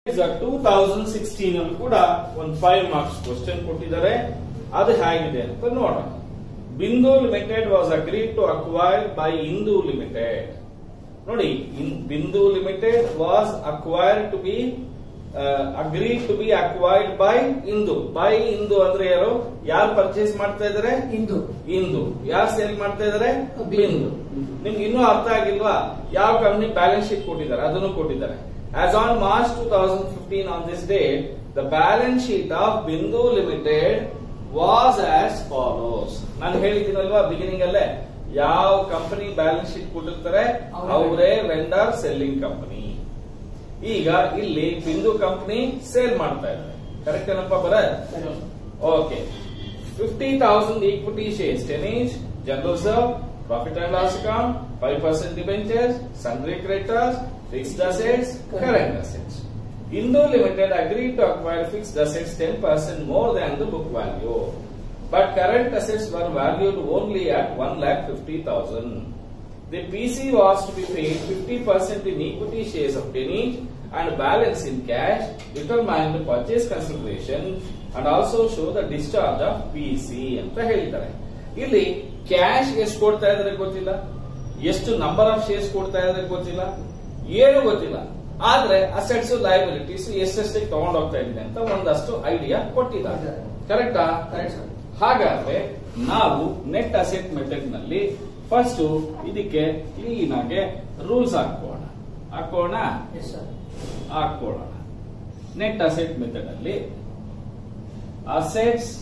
Two thousand sixteen ಅಲ್ಲಿ ಕೂಡ ಒಂದು ಫೈವ್ ಮಾರ್ಕ್ಸ್ ಕ್ವಶನ್ ಕೊಟ್ಟಿದ್ದಾರೆ ಅದು ಹೇಗಿದೆ ಅಂತ ನೋಡೋಣ Bindu limited was agreed to acquire by Indu limited ನೋಡಿ in- Bindu limited was acquired to be agreed to be acquired by Indu by Indu ಅಂದ್ರೆ ಯಾರು ಯಾರು ಪರ್ಚೇಸ್ ಮಾಡ್ತಾ ಇದಾರೆ ಇಂದು ಇಂದು ಯಾರು ಸೇಲ್ ಮಾಡ್ತಾ ಇದಾರೆ ಬಿಂದು. ಬಿಂದು ನಿಮ್ಗೆ ಇನ್ನೂ ಅರ್ಥ ಆಗಿಲ್ವಾ ಯಾವ ಕಂಪನಿ ಬ್ಯಾಲೆನ್ಸ್ ಶೀಟ್ ಕೊಟ್ಟಿದ್ದಾರೆ ಅದನ್ನು ಕೊಟ್ಟಿದ್ದಾರೆ as on March two thousand fifteen on this day the balance sheet of Bindu limited was as follows ನಾನು ಹೇಳಿದ್ದೀನಲ್ವಾ ಬಿಗಿನಿಂಗ್ ಅಲ್ಲೇ ಯಾವ ಕಂಪನಿ ಬ್ಯಾಲೆನ್ಸ್ ಶೀಟ್ ಕೊಟ್ಟಿರ್ತಾರೆ ಅವ್ರೇ. ಅವರೇ ವೆಂಡರ್ ಸೆಲ್ಲಿಂಗ್ ಕಂಪನಿ ಈಗ ಇಲ್ಲಿ ಬಿಂದು ಕಂಪನಿ ಸೇಲ್ ಮಾಡ್ತಾ ಇದ್ದಾರೆ ಕರೆಕ್ಟ್ ಏನಪ್ಪ ಬರ okay fifty thousand equity shares ten each general reserve profit and loss account five percent debentures sundry creditors fixed assets current assets Indu limited agreed to acquire fixed assets 10% more than the book value. But current assets were valued only at 1 lakh 50,000. The PC was to be paid 50% in equity shares of 10 each and balance in cash, determine the purchase consideration and also show the discharge of PC ಅಂತ ಹೇಳಿದ್ದಾರೆ ಇಲ್ಲಿ cash ಎಷ್ಟು ಕೊಡ್ತಾ ಇದ್ರೆ ಗೊತ್ತಿಲ್ಲ ಎಷ್ಟು number of shares ಕೊಡ್ತಾ ಇದ್ರೆ ಗೊತ್ತಿಲ್ಲ ಏನು ಗೊತ್ತಿಲ್ಲ ಆದ್ರೆ ಅಸೆಟ್ಸ್ ಲಯಬಿಲಿಟೀಸ್ ಎಷ್ಟೆಷ್ಟಕ್ಕೆ ತಗೊಂಡ್ ಹೋಗ್ತಾ ಇದ್ದೀನಿ ಅಂತ ಒಂದಷ್ಟು ಐಡಿಯಾ ಕೊಟ್ಟಿದ್ದಾರೆ ಕರೆಕ್ಟಾ ಕರೆಕ್ಟ್ ಸರ್ ಹಾಗಾದ್ರೆ ನಾವು ನೆಟ್ ಅಸೆಟ್ ಮೆಥಡ್ ನಲ್ಲಿ ಫಸ್ಟ್ ಇದಕ್ಕೆ ಕ್ಲೀನ್ ಆಗಿ ರೂಲ್ಸ್ ಹಾಕೋಣ ಹಾಕೋಣ ಎಸ್ ಸರ್ ಹಾಕೊಳ್ಳೋಣ ನೆಟ್ ಅಸೆಟ್ ಮೆಥಡ್ ಅಲ್ಲಿ ಅಸೆಟ್ಸ್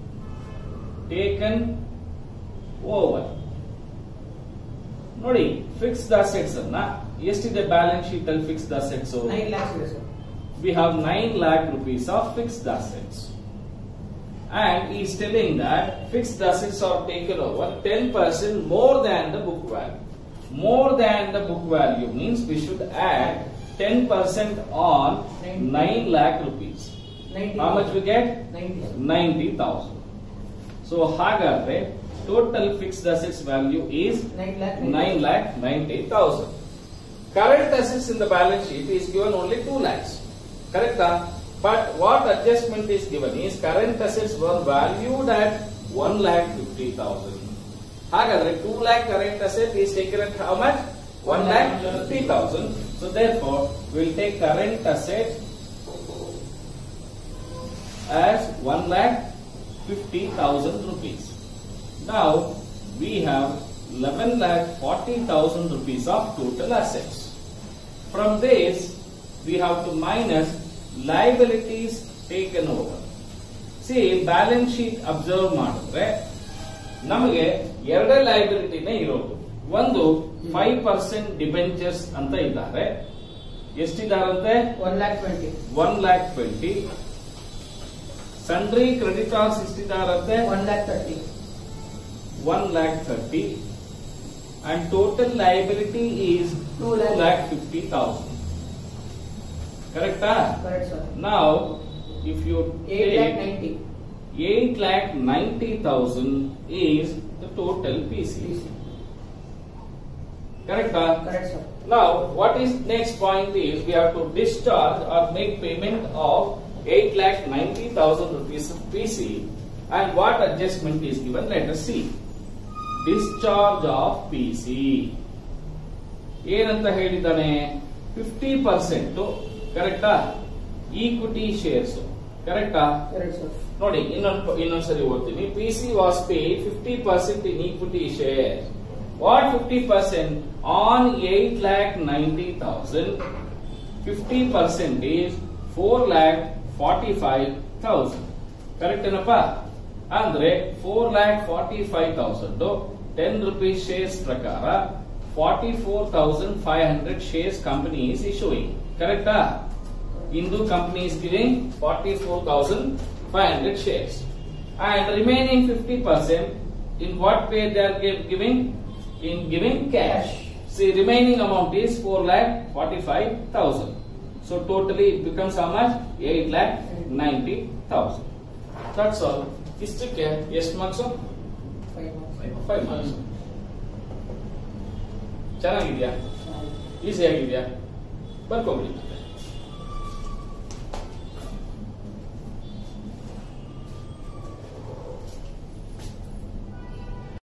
ಟೇಕನ್ ಓವರ್ ನೋಡಿ ಫಿಕ್ಸ್ಡ್ ಅಸೆಟ್ಸ್ ಅನ್ನ ಎಷ್ಟಿದೆ ಬ್ಯಾಲೆನ್ಸ್ ಶೀಟ್ ಅಲ್ಲಿ ಫಿಕ್ಸ್ಡ್ ಅಸೆಟ್ಸ್ ನೈನ್ ಲ್ಯಾಕ್ಸ್ ಇದೆ sir we have 9 lakh rupees of fixed assets. And he is telling that fixed assets are taken over 10% more than the book value. More than the book value means we should add 10% on 9 lakh rupees. Ninety How much we get? Ninety 90,000. So, ಹಾಗಾದ್ರೆ total fixed assets value is nine lakh 9 lakh 90,000. Current assets in the balance sheet is given only 2 lakhs. Correct? ah? But what adjustment is given is current assets were valued at 1 lakh 50,000. ಹಾಗಾದ್ರೆ 2 lakh current asset is taken at how much? 1 lakh 50,000. So therefore, we'll take current asset as 1 lakh 50,000 rupees. Now we have 11 lakh 40,000 rupees of total assets. From this, we have to minus liabilities taken over. See, balance sheet observe ಮಾಡಿದ್ರೆ ನಮಗೆ ಎರಡೇ ಲೈಬಿಲಿಟಿನೇ ಇರೋದು ಒಂದು five percent debentures ಅಂತ ಇದ್ದಾರೆ ಎಷ್ಟಿದಾರಂತೆ one lakh twenty one lakh twenty sundry creditors ಎಷ್ಟಿದಾರಂತೆ one lakh thirty one lakh thirty and total liability is two Two lakh. Lakh fifty thousand ಕರೆಕ್ಟಾ ಕರೆಕ್ಟ್ ಸರ್ ನಾವು if you eight lakh ninety eight lakh ninety thousand is the total P C ಕರೆಕ್ಟಾ correct sir Now, what is next point is we have to discharge or make payment of 8 lakh 90,000 rupees of PC and what adjustment is given let us see. Discharge of PC. ಏನಂತ ಹೇಳಿದ್ದಾನೆ fifty percent ಕರೆಕ್ಟಾ equity shares ಕರೆಕ್ಟಾ correct sir ನೋಡಿ ಇನ್ನೊಂದು ಇನ್ನೊಂದ್ಸರಿ ಓದ್ತೀನಿ P C was pay fifty percent in equity share what fifty percent on eight lakh ninety thousand fifty percent is four lakh forty five thousand correct ಏನಪ್ಪ ಅಂದ್ರೆ four lakh forty five thousand ten rupees shares ಪ್ರಕಾರ forty four thousand five hundred shares company is issuing ಕರೆಕ್ಟಾ Hindu company is giving 44,500 shares. And remaining 50% in what way they are give, giving? In giving cash. See, remaining amount is 4 lakh 45,000. So totally it becomes how much? 8 lakh 90,000. That's all. ಇಷ್ಟಕ್ಕೆ ಎಷ್ಟು marks five five marks ಚೆನ್ನಾಗಿದ್ಯಾ easy ಆಗಿದ್ಯಾ ಬರ್ಕೊಂಬಿಡಿ